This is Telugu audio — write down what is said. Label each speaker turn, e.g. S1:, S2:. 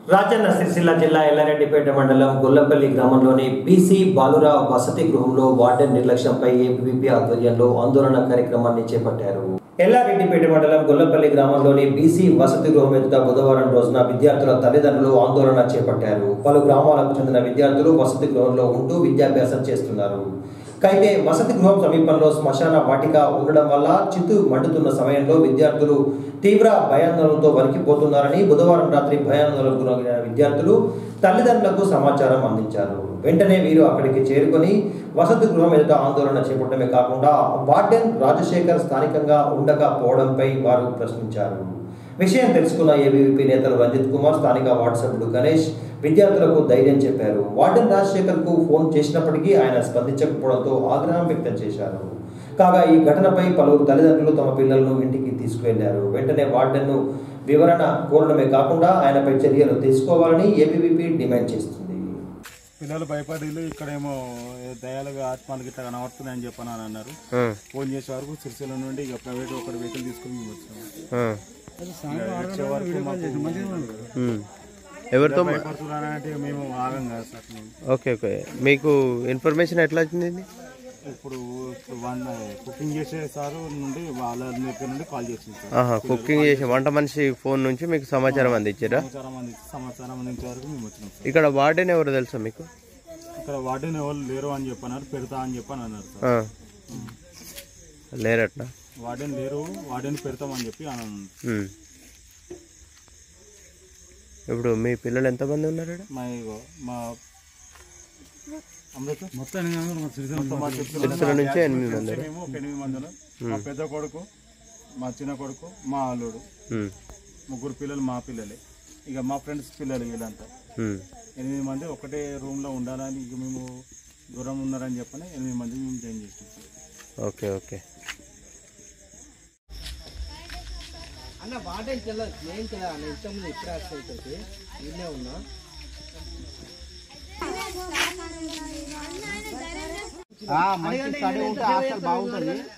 S1: రాజన్న సిరిసిల్ల జిల్లా ఎల్లారెడ్డిపేట మండలం గొల్లపల్లి గ్రామంలోని బీసీ బాలురావు వసతి గృహంలో వార్డెన్ నిర్లక్ష్యంపై ఏబీవీపీ ఆధ్వర్యంలో ఆందోళన కార్యక్రమాన్ని చేపట్టారు ఎల్లారెడ్డిపేట మండలం గొల్లపల్లి గ్రామంలోని బీసీ వసతి గృహం ఎదుట బుధవారం రోజున విద్యార్థుల తల్లిదండ్రులు ఆందోళన చేపట్టారు పలు గ్రామాలకు చెందిన విద్యార్థులు వసతి గృహంలో ఉంటూ విద్యాభ్యాసం చేస్తున్నారు అయితే వసతి గృహం సమీపంలో శ్మశాన వాటిక ఉండడం వల్ల చిత్తు మండుతున్న సమయంలో విద్యార్థులు తీవ్ర భయాందోళనతో వణికిపోతున్నారని బుధవారం రాత్రి భయాందోళనకు గురైన విద్యార్థులు తల్లిదండ్రులకు సమాచారం అందించారు వెంటనే వీరు అక్కడికి చేరుకొని వసతి గృహం ఎదుట ఆందోళన చేపట్టడమే కాకుండా వార్డెన్ రాజశేఖర్ స్థానికంగా ఉండకపోవడంపై వారు ప్రశ్నించారు విషయం తెలుసుకున్న ఏబీవీపీ నేతలు రంజిత్ కుమార్ స్థానిక వార్డు సభ్యుడు గణేష్ విద్యార్థులకు ధైర్యం చెప్పారు వార్డెన్ రాజశేఖర్ కు ఫోన్ చేసినప్పటికీ ఆయన స్పందించకపోవడంతో ఆగ్రహం వ్యక్తం చేశారు కాగా ఈ ఘటనపై పలువురు తల్లిదండ్రులు తమ పిల్లలను ఇంటికి తీసుకువెళ్లారు వెంటనే వార్డెన్ను వివరణ కోరడమే కాకుండా ఆయనపై చర్యలు తీసుకోవాలని ఏబీవీపీ డిమాండ్ చేస్తుంది
S2: పిల్లలు భయపడి ఇక్కడేమో ఏ దయాలుగా ఆత్మలు ఇట్లా కనబడుతున్నాయని చెప్పని అని అన్నారు ఫోన్ చేసే వరకు సిరిసిల్ల నుండి ఇక ప్రైవేట్ ఒకటి వెహికల్ తీసుకుని మేము వచ్చాము ఇక వచ్చే వరకు మాకు
S3: ఎవరితో మా-
S2: భయపడుతున్నారంటే మేము ఆగం కదా సార్ మేము
S3: ఓకే ఓకే మీకు ఇన్ఫర్మేషన్ ఎట్లా వచ్చింది
S2: ఇప్పుడు ఇప్పుడు వన్ కుకింగ్ చేసే సార్ నుండి వాళ్ళ దగ్గర నుండి కాల్ చేసింది సార్
S3: ఆహా కుకింగ్ చేసే వంట మనిషి ఫోన్ నుంచి మీకు సమాచారం అందించారా
S2: సమాచారం అందించి సమాచారం అందించే వరకు మేము వచ్చినాం సార్
S3: ఇక్కడ వార్డెన్ ఎవరు తెలుసా మీకు
S2: ఇక్కడ వార్డెన్ ఎవరు లేరు అని చెప్పన్నారు పెడతా అని చెప్పని అన్నారు సార్
S3: ఆ. లేరట్నా
S2: వార్డెన్ లేరు వార్డెన్ పెడతామని చెప్పి అని అన్నారు
S3: ఉమ్. ఇప్పుడు మీ పిల్లలు ఎంతమంది ఉన్నారు ఈడ?
S2: మా ఇగో మా అమృత మొత్తం
S3: సిరిసిల్ల నుంచి ఎనిమిది మంది
S2: మేము ఒక ఎనిమిది మంది ఉన్నాం. మా పెద్ద కొడుకు మా చిన్న కొడుకు మా అల్లుడు
S3: ఉమ్.
S2: ముగ్గురు పిల్లలు మా పిల్లలే ఇక మా ఫ్రెండ్స్ పిల్లలు వీళ్ళంతా
S3: ఉమ్.
S2: ఎనిమిది మంది ఒకటే రూమ్లో ఉండాలని ఇక మేము దూరం ఉన్నారని చెప్పని ఎనిమిది మంది మేము జాయిన్ చేసినాం
S3: ఓకే ఓకే
S4: అన్న వాటేం తెలియదు నేను తెలియదు అన్న ఇంతకుముందు ఎప్పుడు వస్తాయి ఇక్కడికి వీళ్ళే ఉన్నా మంచి స్టడీ ఉంటే హాస్టల్ బాగుంటుంది